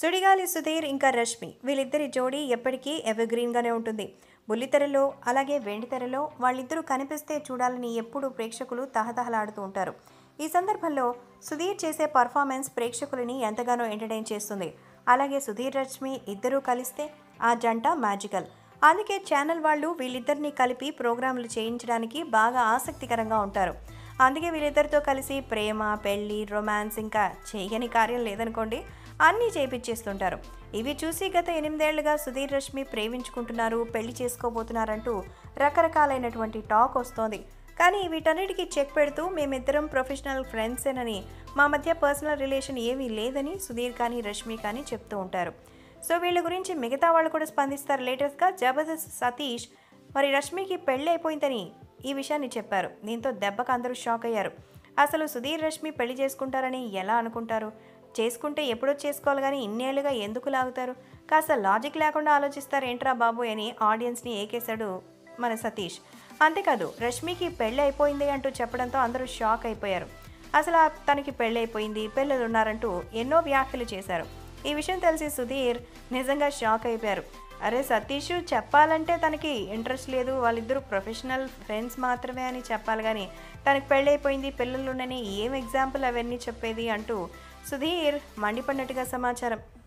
సుడిగాలి సుధీర్ ఇంకా రష్మి వీళ్ళిద్దరి జోడీ ఎప్పటికీ ఎవర్గ్రీన్గానే ఉంటుంది బుల్లితెరలో అలాగే వెండితెరలో వాళ్ళిద్దరూ కనిపిస్తే చూడాలని ఎప్పుడూ ప్రేక్షకులు తహతహలాడుతూ ఉంటారు ఈ సందర్భంలో సుధీర్ చేసే పర్ఫార్మెన్స్ ప్రేక్షకులని ఎంతగానో ఎంటర్టైన్ చేస్తుంది అలాగే సుధీర్ రష్మి ఇద్దరూ కలిస్తే ఆ జంట మ్యాజికల్ అందుకే ఛానల్ వాళ్ళు వీళ్ళిద్దరిని కలిపి ప్రోగ్రాంలు చేయించడానికి బాగా ఆసక్తికరంగా ఉంటారు అందుకే వీళ్ళిద్దరితో కలిసి ప్రేమ పెళ్లి రొమాన్స్ ఇంకా చేయని కార్యం లేదనుకోండి అన్నీ చేపించేస్తుంటారు ఇవి చూసి గత ఎనిమిదేళ్లుగా సుధీర్ రష్మి ప్రేమించుకుంటున్నారు పెళ్లి చేసుకోబోతున్నారంటూ రకరకాలైనటువంటి టాక్ వస్తోంది కానీ వీటన్నిటికీ చెక్ పెడుతూ మేమిద్దరం ప్రొఫెషనల్ ఫ్రెండ్సేనని మా మధ్య పర్సనల్ రిలేషన్ ఏమీ లేదని సుధీర్ కానీ రష్మి కానీ చెప్తూ ఉంటారు సో వీళ్ళ గురించి మిగతా వాళ్ళు కూడా స్పందిస్తారు లేటెస్ట్గా జబర్దస్త్ సతీష్ మరి రష్మికి పెళ్ళి అయిపోయిందని ఈ విషయాన్ని చెప్పారు దీంతో దెబ్బకు అందరూ షాక్ అయ్యారు అసలు సుధీర్ రష్మి పెళ్లి చేసుకుంటారని ఎలా అనుకుంటారు చేసుకుంటే ఎప్పుడో చేసుకోవాలి కానీ ఇన్నేళ్లుగా ఎందుకు లాగుతారు కాస్త లాజిక్ లేకుండా ఆలోచిస్తారు ఏంట్రా బాబు అని ఆడియన్స్ని ఏకేశాడు మన సతీష్ అంతేకాదు రష్మికి పెళ్ళి అయిపోయింది అంటూ చెప్పడంతో అందరూ షాక్ అయిపోయారు అసలు ఆ తనకి పెళ్ళి అయిపోయింది పిల్లలు ఉన్నారంటూ ఎన్నో వ్యాఖ్యలు చేశారు ఈ విషయం తెలిసి సుధీర్ నిజంగా షాక్ అయిపోయారు అరే సతీష్ చెప్పాలంటే తనకి ఇంట్రెస్ట్ లేదు వాళ్ళిద్దరూ ప్రొఫెషనల్ ఫ్రెండ్స్ మాత్రమే అని చెప్పాలి కానీ తనకి పెళ్ళైపోయింది పిల్లలు ఉన్నని ఏం ఎగ్జాంపుల్ అవన్నీ చెప్పేది అంటూ సుధీర్ మండిపడినట్టుగా సమాచారం